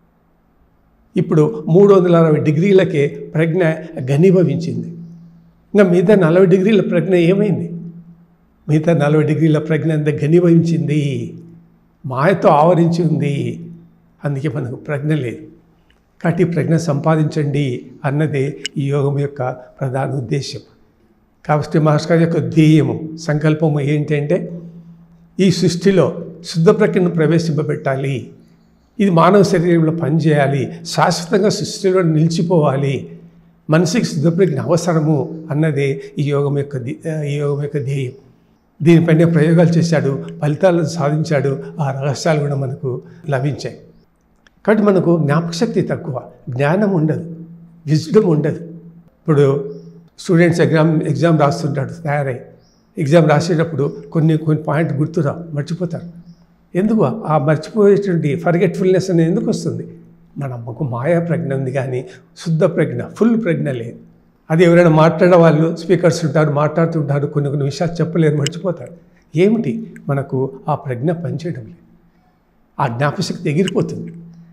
ఇప్పుడు మూడు వందల అరవై డిగ్రీలకే ప్రజ్ఞ ఘనీభవించింది ఇంకా మిగతా నలభై డిగ్రీల ప్రజ్ఞ ఏమైంది మిగతా నలభై డిగ్రీల ప్రజ్ఞ అంత ఘనీభవించింది మాయతో ఆవరించి ఉంది అందుకే మనకు ప్రజ్ఞ లేదు కాబట్టి ఈ ప్రజ్ఞ సంపాదించండి అన్నదే ఈ యోగం యొక్క ప్రధాన ఉద్దేశం కాబట్టి మాస్టర్ యొక్క ధ్యేయము సంకల్పము ఏంటంటే ఈ సృష్టిలో శుద్ధ ప్రజ్ఞను ప్రవేశింపబెట్టాలి ఇది మానవ శరీరంలో పనిచేయాలి శాశ్వతంగా సృష్టిలో నిలిచిపోవాలి మనిషికి శుద్ధ ప్రజ్ఞ అవసరము అన్నదే ఈ యోగం యొక్క ధి- ఈ యోగం యొక్క ధ్యేయం దీనిపైన ప్రయోగాలు చేశాడు ఫలితాలను సాధించాడు ఆ రహస్యాలు కూడా మనకు లభించాయి కాబట్టి మనకు జ్ఞాపకశక్తి తక్కువ జ్ఞానం ఉండదు విజ్డమ్ ఉండదు ఇప్పుడు స్టూడెంట్స్ ఎగ్జామ్ ఎగ్జామ్ రాస్తుంటాడు తయారై ఎగ్జామ్ రాసేటప్పుడు కొన్ని కొన్ని పాయింట్ గుర్తురా మర్చిపోతారు ఎందుకు ఆ మర్చిపోయేటువంటి ఫర్గెట్ఫుల్నెస్ అనేది ఎందుకు వస్తుంది మన అమ్మకు మాయా ప్రజ్ఞ ఉంది కానీ శుద్ధ ప్రజ్ఞ ఫుల్ ప్రజ్ఞ లేదు అది ఎవరైనా మాట్లాడే వాళ్ళు స్పీకర్స్ ఉంటారు మాట్లాడుతుంటారు కొన్ని కొన్ని విషయాలు చెప్పలేరు మర్చిపోతారు ఏమిటి మనకు ఆ ప్రజ్ఞ పనిచేయడం లేదు ఆ జ్ఞాపశక్తి ఎగిరిపోతుంది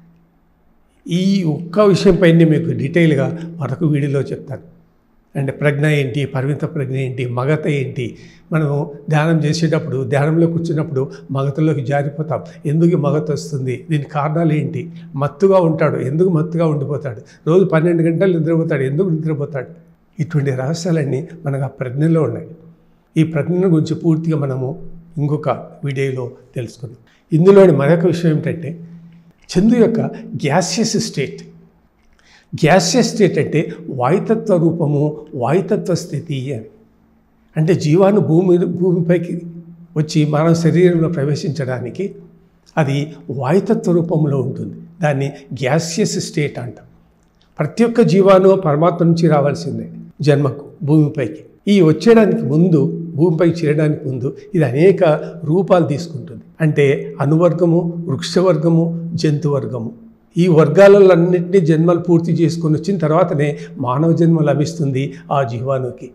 ఈ ఒక్క విషయంపైనే మీకు డీటెయిల్గా మరొక వీడియోలో చెప్తాను అంటే ప్రజ్ఞ ఏంటి పరిమిత ప్రజ్ఞ ఏంటి మగత ఏంటి మనము ధ్యానం చేసేటప్పుడు ధ్యానంలో కూర్చున్నప్పుడు మగతలోకి జారిపోతాం ఎందుకు ఈ మగత వస్తుంది దీని కారణాలు ఏంటి మత్తుగా ఉంటాడు ఎందుకు మత్తుగా ఉండిపోతాడు రోజు పన్నెండు గంటలు నిద్రపోతాడు ఎందుకు నిద్రపోతాడు ఇటువంటి రహస్యాలన్నీ మనకు ఆ ప్రజ్ఞలో ఉన్నాయి ఈ ప్రజ్ఞ గురించి పూర్తిగా మనము ఇంకొక వీడియోలో తెలుసుకుందాం ఇందులోని మరొక విషయం ఏమిటంటే చంద్రు యొక్క గ్యాసియస్ స్టేట్ గ్యాసియస్ స్టేట్ అంటే వాయుతత్వ రూపము వాయుతత్వ స్థితి అని అంటే జీవాను భూమి భూమిపైకి వచ్చి మానవ శరీరంలో ప్రవేశించడానికి అది వాయుతత్వ రూపంలో ఉంటుంది దాన్ని గ్యాసియస్ స్టేట్ అంటాం ప్రతి ఒక్క జీవాను పరమాత్మ నుంచి రావాల్సిందే జన్మకు భూమిపైకి ఈ వచ్చేయడానికి ముందు భూమిపైకి చేరడానికి ముందు ఇది అనేక రూపాలు తీసుకుంటుంది అంటే అనువర్గము వృక్షవర్గము జంతువర్గము ఈ వర్గాలన్నింటినీ జన్మలు పూర్తి చేసుకొని వచ్చిన తర్వాతనే మానవ జన్మ లభిస్తుంది ఆ జీవానుకి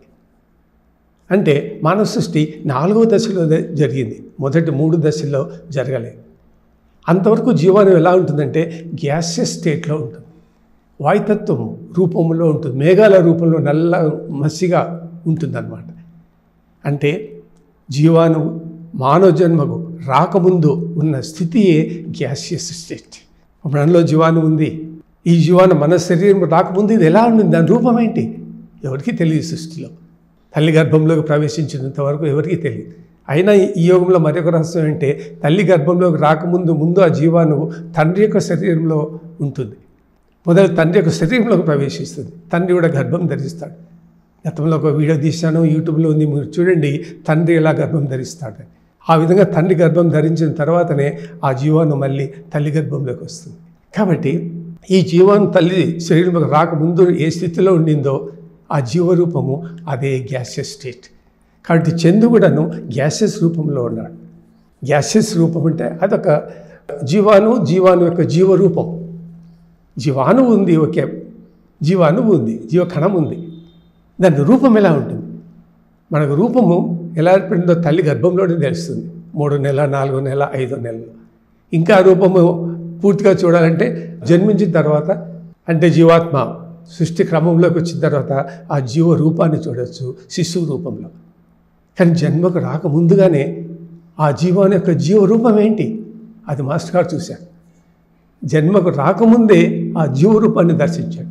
అంటే మానవ సృష్టి నాలుగో దశలో ద- జరిగింది మొదటి మూడు దశల్లో జరగలేదు అంతవరకు జీవాణు ఎలా ఉంటుందంటే గ్యాసియస్ స్టేట్లో ఉంటుంది వాయుతత్వం రూపంలో ఉంటుంది మేఘాల రూపంలో నల్ల మసిగా ఉంటుందన్నమాట అంటే జీవాణువు మానవ జన్మకు రాకముందు ఉన్న స్థితియే గ్యాసియస్ స్టేట్ మనలో జీవాణు ఉంది ఈ జీవాణు మన శరీరం రాకముందు ఇది ఎలా ఉండింది దాని రూపం ఏంటి ఎవరికీ తెలియదు సృష్టిలో తల్లి గర్భంలోకి ప్రవేశించినంత వరకు ఎవరికీ తెలియదు అయినా ఈ యోగంలో మరొక రహస్యం అంటే తల్లి గర్భంలోకి రాకముందు ముందు ఆ జీవాణువు తండ్రి యొక్క శరీరంలో ఉంటుంది మొదలు తండ్రి యొక్క శరీరంలోకి ప్రవేశిస్తుంది తండ్రి కూడా గర్భం ధరిస్తాడు గతంలో ఒక వీడియో తీశాను యూట్యూబ్లో ఉంది మీరు చూడండి తండ్రి ఎలా గర్భం ధరిస్తాడని ఆ విధంగా తండ్రి గర్భం ధరించిన తర్వాతనే ఆ జీవాణు మళ్ళీ తల్లి గర్భంలోకి వస్తుంది కాబట్టి ఈ జీవాణు తల్లి శరీరంలోకి రాకముందు ఏ స్థితిలో ఉండిందో ఆ జీవరూపము అదే గ్యాసియస్ స్టేట్ కాబట్టి చందు కూడాను గ్యాసెస్ రూపంలో ఉన్నాడు గ్యాసెస్ రూపం అంటే అదొక జీవాణు జీవాణు యొక్క జీవరూపం జీవాణువు ఉంది ఓకే జీవాణువు ఉంది జీవకణం ఉంది దాని రూపం ఎలా ఉంటుంది మనకు రూపము ఎలా ఏర్పడిందో తల్లి గర్భంలోనే తెలుస్తుంది మూడు నెల నాలుగో నెల ఐదో నెలలో ఇంకా రూపము పూర్తిగా చూడాలంటే జన్మించిన తర్వాత అంటే జీవాత్మ సృష్టి క్రమంలోకి వచ్చిన తర్వాత ఆ జీవ రూపాన్ని చూడవచ్చు శిశువు రూపంలో కానీ జన్మకు రాకముందుగానే ఆ జీవాని యొక్క జీవ రూపం ఏంటి అది మాస్టర్ గారు చూశారు జన్మకు రాకముందే ఆ జీవ రూపాన్ని దర్శించాడు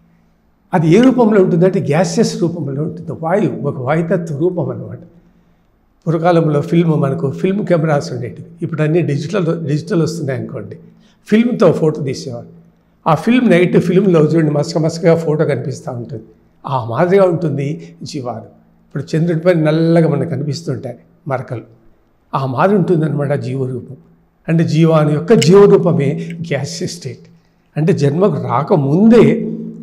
అది ఏ రూపంలో ఉంటుందంటే గ్యాసెస్ రూపంలో ఉంటుంది వాయువు ఒక వాయుతత్వ రూపం అన్నమాట పూర్వకాలంలో ఫిల్మ్ మనకు ఫిల్మ్ కెమెరాస్ ఉండేటివి ఇప్పుడు అన్నీ డిజిటల్ డిజిటల్ వస్తున్నాయి అనుకోండి ఫిల్మ్తో ఫోటో తీసేవాడు ఆ ఫిల్మ్ నెగిటివ్ ఫిల్మ్లో చూడండి మసక మసకగా ఫోటో కనిపిస్తూ ఉంటుంది ఆ మాదిరిగా ఉంటుంది జీవాలు ఇప్పుడు చంద్రుడిపై నల్లగా మనకు కనిపిస్తుంటాయి మరకలు ఆ మాదిరి ఉంటుందన్నమాట జీవరూపం అంటే జీవాను యొక్క జీవరూపమే గ్యాస్ స్టేట్ అంటే జన్మకు రాకముందే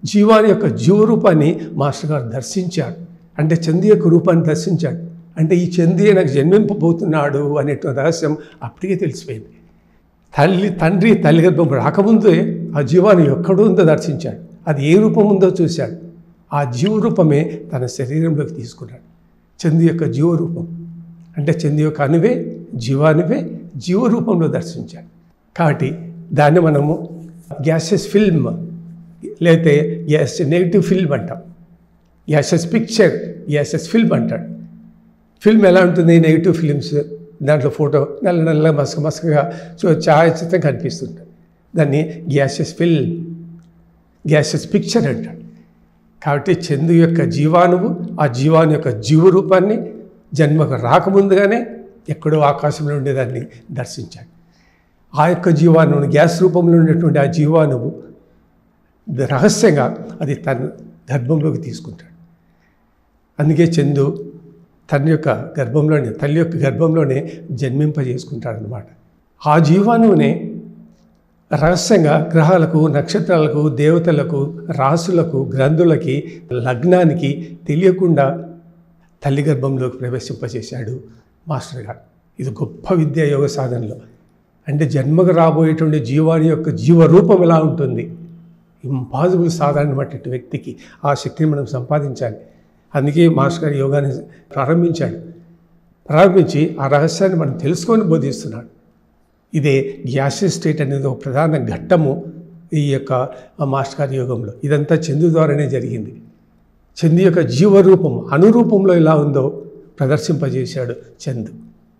జీవాని యొక్క జీవరూపాన్ని మాస్టర్ గారు దర్శించాడు అంటే చంది యొక్క రూపాన్ని దర్శించాడు అంటే ఈ చంది నాకు జన్మింపబోతున్నాడు అనేటువంటి రహస్యం అప్పటికే తెలిసిపోయింది తల్లి తండ్రి తల్లి గర్భం రాకముందే ఆ జీవాన్ని ఎక్కడుందో దర్శించాడు అది ఏ రూపం ఉందో చూశాడు ఆ జీవరూపమే తన శరీరంలోకి తీసుకున్నాడు చంది యొక్క జీవరూపం అంటే చంది యొక్క అణువే జీవానువే జీవరూపంలో దర్శించాడు కాబట్టి దాన్ని మనము గ్యాసెస్ ఫిల్మ్ లేకపోతే గ్యాస్ నెగిటివ్ ఫిల్మ్ అంటాం గ్యాసెస్ పిక్చర్ గ్యాసెస్ ఫిల్మ్ అంటాడు ఫిల్మ్ ఎలా ఉంటుంది నెగిటివ్ ఫిలిమ్స్ దాంట్లో ఫోటో నల్ల నల్ల మసక మసకగా సో ఛాయాచిత్రం కనిపిస్తుంటుంది దాన్ని గ్యాసెస్ ఫిల్మ్ గ్యాసెస్ పిక్చర్ అంటాడు కాబట్టి చందు యొక్క జీవాణువు ఆ జీవాణు యొక్క జీవరూపాన్ని జన్మకు రాకముందుగానే ఎక్కడో ఆకాశంలో ఉండేదాన్ని దర్శించాడు ఆ యొక్క జీవాణువును గ్యాస్ రూపంలో ఉండేటువంటి ఆ జీవాణువు రహస్యంగా అది తన గర్భంలోకి తీసుకుంటాడు అందుకే చందు తన యొక్క గర్భంలోనే తల్లి యొక్క గర్భంలోనే జన్మింపజేసుకుంటాడనమాట ఆ జీవాణువునే రహస్యంగా గ్రహాలకు నక్షత్రాలకు దేవతలకు రాసులకు గ్రంథులకి లగ్నానికి తెలియకుండా తల్లి గర్భంలోకి ప్రవేశింపజేశాడు మాస్టర్ గారు ఇది గొప్ప విద్యా యోగ సాధనలో అంటే జన్మకు రాబోయేటువంటి జీవాని యొక్క జీవరూపం ఎలా ఉంటుంది ఇంపాసిబుల్ సాధారణ మట్టి వ్యక్తికి ఆ శక్తిని మనం సంపాదించాలి అందుకే మాస్టర్ గారు యోగాని ప్రారంభించాడు ప్రారంభించి ఆ రహస్యాన్ని మనం తెలుసుకొని బోధిస్తున్నాడు ఇదే గ్యాసెస్ స్టేట్ అనేది ఒక ప్రధాన ఘట్టము ఈ యొక్క మాస్టర్ గారి యోగంలో ఇదంతా చందు ద్వారానే జరిగింది చందు యొక్క జీవరూపం అనురూపంలో ఎలా ఉందో ప్రదర్శింపజేశాడు చందు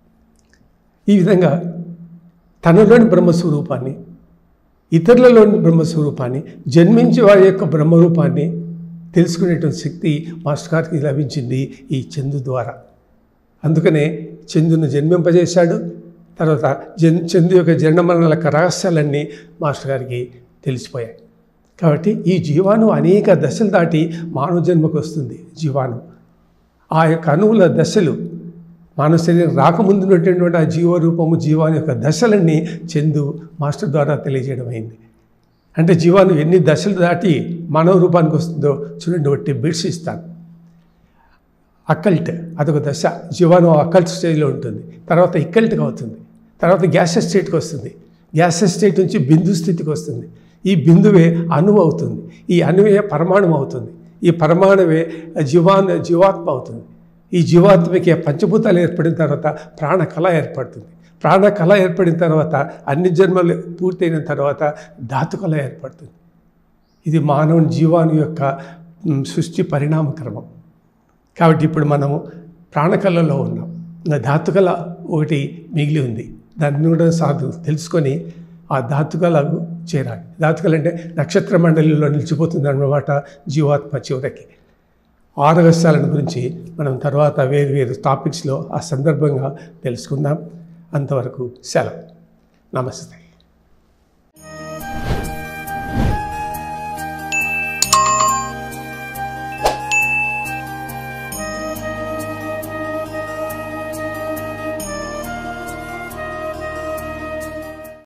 ఈ విధంగా తనలోని బ్రహ్మస్వరూపాన్ని ఇతరులలోని బ్రహ్మస్వరూపాన్ని జన్మించే వారి యొక్క బ్రహ్మరూపాన్ని తెలుసుకునేటువంటి శక్తి మాస్టర్ గారికి లభించింది ఈ చందు ద్వారా అందుకనే చందును జన్మింపజేశాడు తర్వాత జన్ చందు యొక్క జన్మ మరణాల యొక్క రహస్యాలన్నీ మాస్టర్ గారికి తెలిసిపోయాయి కాబట్టి ఈ జీవాణు అనేక దశలు దాటి మానవ జన్మకు వస్తుంది జీవాణు ఆ యొక్క అణువుల దశలు మానవ శరీరం రాకముందు ఉన్నటువంటి ఆ జీవరూపము జీవాని యొక్క దశలన్నీ చందు మాస్టర్ ద్వారా తెలియజేయడం అయింది అంటే జీవాను ఎన్ని దశలు దాటి మానవ రూపానికి వస్తుందో చూడండి ఒకటి బిడ్స్ ఇస్తాను అకల్ట్ అదొక దశ జీవాను అకల్ట్ స్టేజ్లో ఉంటుంది తర్వాత ఇక్కల్ట్గా అవుతుంది తర్వాత గ్యాసెస్ స్టేట్కి వస్తుంది గ్యాసెస్ స్టేట్ నుంచి బిందు స్థితికి వస్తుంది ఈ బిందువే అణువు అవుతుంది ఈ అణువే పరమాణువు అవుతుంది ఈ పరమాణువే జీవాన్ జీవాత్మ అవుతుంది ఈ జీవాత్మకి పంచభూతాలు ఏర్పడిన తర్వాత ప్రాణకళ ఏర్పడుతుంది ప్రాణకళ ఏర్పడిన తర్వాత అన్ని జన్మలు పూర్తయిన తర్వాత ధాతుకళ ఏర్పడుతుంది ఇది మానవుని జీవాను యొక్క మ్, సృష్టి పరిణామ క్రమం కాబట్టి ఇప్పుడు మనము ప్రాణకళలో ఉన్నాం ఇంకా ధాతుకళ ఒకటి మిగిలి ఉంది దాన్ని కూడా సాధు తెలుసుకొని ఆ ధాతుకలకు చేరాలి ధాతుకలు అంటే నక్షత్ర మండలిలో నిలిచిపోతుంది అన్నమాట జీవాత్మ చివరికి ఆ రహస్యాలను గురించి మనం తర్వాత వేరు వేరు టాపిక్స్లో ఆ సందర్భంగా తెలుసుకుందాం అంతవరకు సెలవు నమస్తే